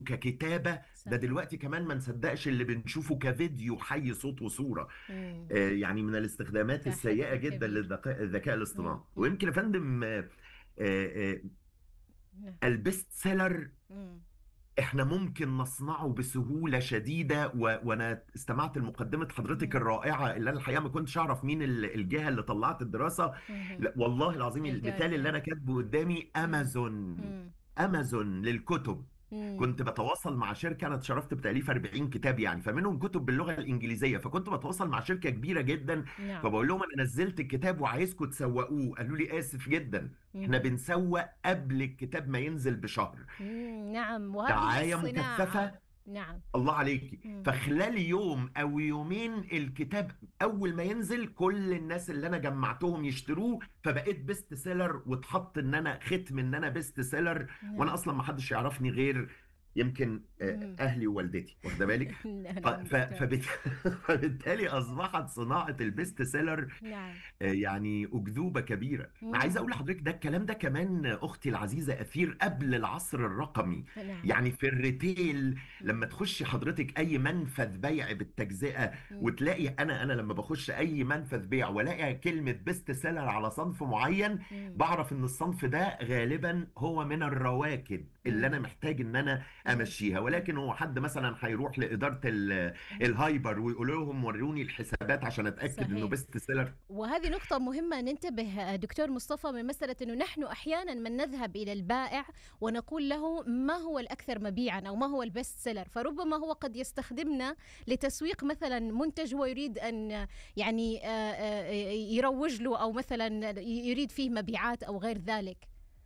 ككتابة ده صح دلوقتي كمان ما نصدقش اللي بنشوفه كفيديو حي صوت وصورة مم. آه، يعني من الاستخدامات السيئة تحدي جدا كبير للذكاء الذكاء مم. الاصطناعي مم. ويمكن يا فندم آه، آه، آه، نعم البيست سيلر مم. احنا ممكن نصنعه بسهولة شديدة و... وانا استمعت لمقدمة حضرتك مم. الرائعة اللي انا الحقيقة ما كنتش اعرف مين ال- الجهة اللي طلعت الدراسة مم. لا والله العظيم المثال اللي الجايزة انا كاتبه قدامي مم. امازون مم. امازون للكتب مم. كنت بتواصل مع شركة أنا اتشرفت بتأليف 40 كتاب يعني فمنهم كتب باللغة الإنجليزية فكنت بتواصل مع شركة كبيرة جدا نعم فبقول لهم أنا نزلت الكتاب وعايزكم تسوقوه قالوا لي آسف جدا إحنا مم. بنسوق قبل الكتاب ما ينزل بشهر مم. نعم وهذه دعاية الصناعة مكثفة نعم الله عليكي مم. فخلال يوم او يومين الكتاب اول ما ينزل كل الناس اللي انا جمعتهم يشتروه فبقيت بيست سيلر واتحط ان انا ختم ان انا بيست سيلر وانا نعم اصلا ما حدش يعرفني غير يمكن آه، مم. اهلي ووالدتي واخده بالك ف- نعم ف- دكتور فبت... فبالتالي اصبحت صناعه البيست سيلر نعم آه، يعني أكذوبة كبيرة أنا عايز مم. أقول لحضرتك ده الكلام ده كمان أختي العزيزة أثير قبل العصر الرقمي نعم يعني في الريتيل لما مم. تخشي حضرتك أي منفذ بيع بالتجزئة مم. وتلاقي أنا أنا لما بخش أي منفذ بيع ولاقي كلمة بيست سيلر على صنف معين مم. بعرف إن الصنف ده غالبا هو من الرواكد اللي أنا مم. محتاج إن أنا مم. أمشيها مم. ولكن هو حد مثلا هيروح لإدارة ال- مم. الهايبر ويقول لهم وروني الحسابات عشان أتأكد إنه صحيح بيست سيلر وهذه نقطة مهمة ننتبه دكتور مصطفى من مسألة أنه نحن أحيانا من نذهب إلى البائع ونقول له ما هو الأكثر مبيعا أو ما هو البست سيلر فربما هو قد يستخدمنا لتسويق مثلا منتج هو يريد أن يعني آه، آه، يروج له أو مثلا يريد فيه مبيعات أو غير ذلك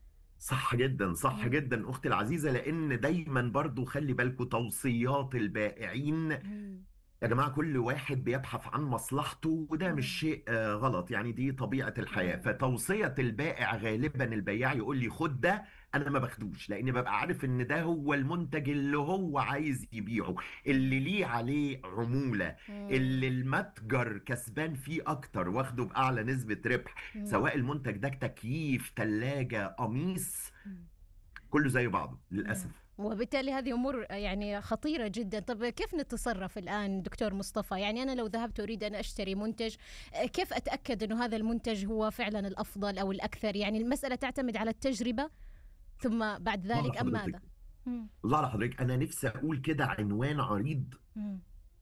صح جدا صح مم. جدا اختي العزيزه لان دايما برضو خلي بالكم توصيات البائعين مم. يا جماعه كل واحد بيبحث عن مصلحته وده مش مم. شيء آه، غلط يعني دي طبيعه الحياه مم. فتوصيه البائع غالبا البياع يقول لي خد ده انا ما باخدوش لاني ببقى عارف ان ده هو المنتج اللي هو عايز يبيعه اللي ليه عليه عموله اللي مم. المتجر كسبان فيه اكتر واخده باعلى نسبه ربح مم. سواء المنتج ده تكييف ثلاجه قميص مم. كله زي بعضه نعم للأسف وبالتالي هذه امور يعني خطيره جدا طب كيف نتصرف الان دكتور مصطفى يعني انا لو ذهبت اريد ان اشتري منتج كيف اتاكد انه هذا المنتج هو فعلا الافضل او الاكثر يعني المساله تعتمد على التجربه ثم بعد الله على ذلك ام حضرتك ماذا مم. الله على حضرتك أنا نفسي أقول كده عنوان عريض مم.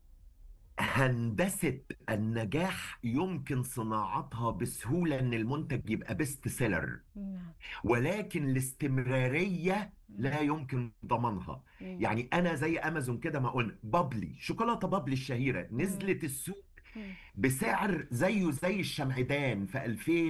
هندسة النجاح يمكن صناعتها بسهولة إن المنتج يبقى بيست سيلر نعم ولكن الاستمرارية مم. لا يمكن ضمانها مم. يعني أنا زي أمازون كده ما قلنا بابلي شوكولاتة بابلي الشهيرة مم. نزلت السوق مم. بسعر زيه زي الشمعدان في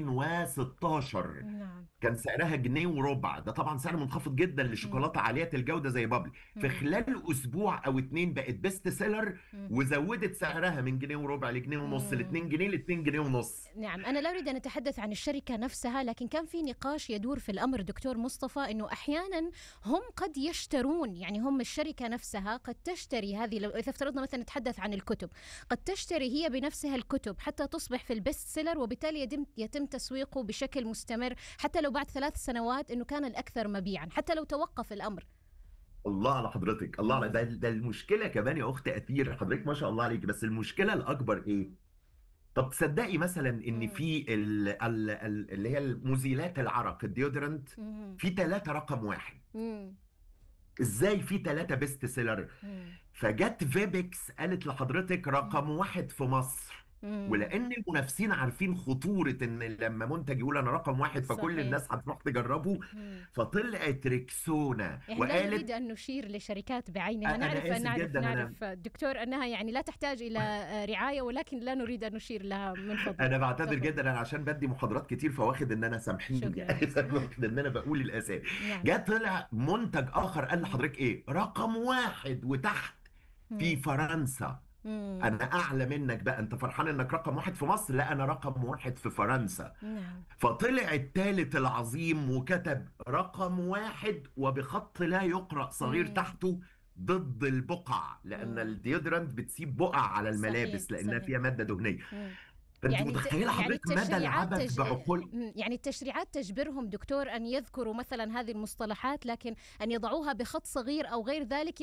2016 نعم كان سعرها جنيه وربع ده طبعا سعر منخفض جدا مم. لشوكولاته عاليه الجوده زي بابلي في مم. خلال اسبوع او اتنين بقت بيست سيلر مم. وزودت سعرها من جنيه وربع لجنيه ونص ل مم. 2 جنيه ل 2 جنيه ونص نعم أنا لا أريد أن أتحدث عن الشركة نفسها لكن كان في نقاش يدور في الأمر دكتور مصطفى أنه أحيانا هم قد يشترون يعني هم الشركة نفسها قد تشتري هذه لو إذا افترضنا مثلا نتحدث عن الكتب قد تشتري هي بنفسها الكتب حتى تصبح في البست سيلر وبالتالي يتم, يتم تسويقه بشكل مستمر حتى لو بعد ثلاث سنوات أنه كان الأكثر مبيعا حتى لو توقف الأمر الله على حضرتك الله على مم. ده ده المشكله كمان يا اخت اثير حضرتك ما شاء الله عليك بس المشكله الاكبر ايه مم. طب تصدقي مثلا ان مم. في ال ال ال اللي هي المزيلات العرق الديودرنت مم. في ثلاثه رقم واحد مم. ازاي في ثلاثه بيست سيلر مم. فجت فيبكس قالت لحضرتك رقم واحد في مصر مم. ولان المنافسين عارفين خطوره ان لما منتج يقول انا رقم واحد فكل صحيح. الناس هتروح تجربه مم. فطلعت ريكسونا احنا لا وقالت نريد ان نشير لشركات بعينها أنا نعرف آسف نعرف جداً، أنا- نعرف دكتور انها يعني لا تحتاج الى آه، رعايه ولكن لا نريد ان نشير لها من فضلك انا بعتذر تفضل. جدا انا عشان بدي محاضرات كتير فواخد ان انا سامحيني شكراً. واخد ان انا بقول الاسامي نعم جه طلع منتج اخر قال لحضرتك ايه رقم واحد وتحت في مم. فرنسا مم. انا اعلى منك بقى انت فرحان انك رقم واحد في مصر لا انا رقم واحد في فرنسا نعم فطلع الثالث العظيم وكتب رقم واحد وبخط لا يقرأ صغير مم. تحته ضد البقع لأن مم. الديودرنت بتسيب بقع على الملابس صحيح، لأنها صحيح. فيها مادة دهنية مم. فانت يعني ت- متخيله يعني حضرتك مدى التشريعات العبث تج... بعقول م- يعني التشريعات تجبرهم دكتور أن يذكروا مثلا هذه المصطلحات لكن أن يضعوها بخط صغير أو غير ذلك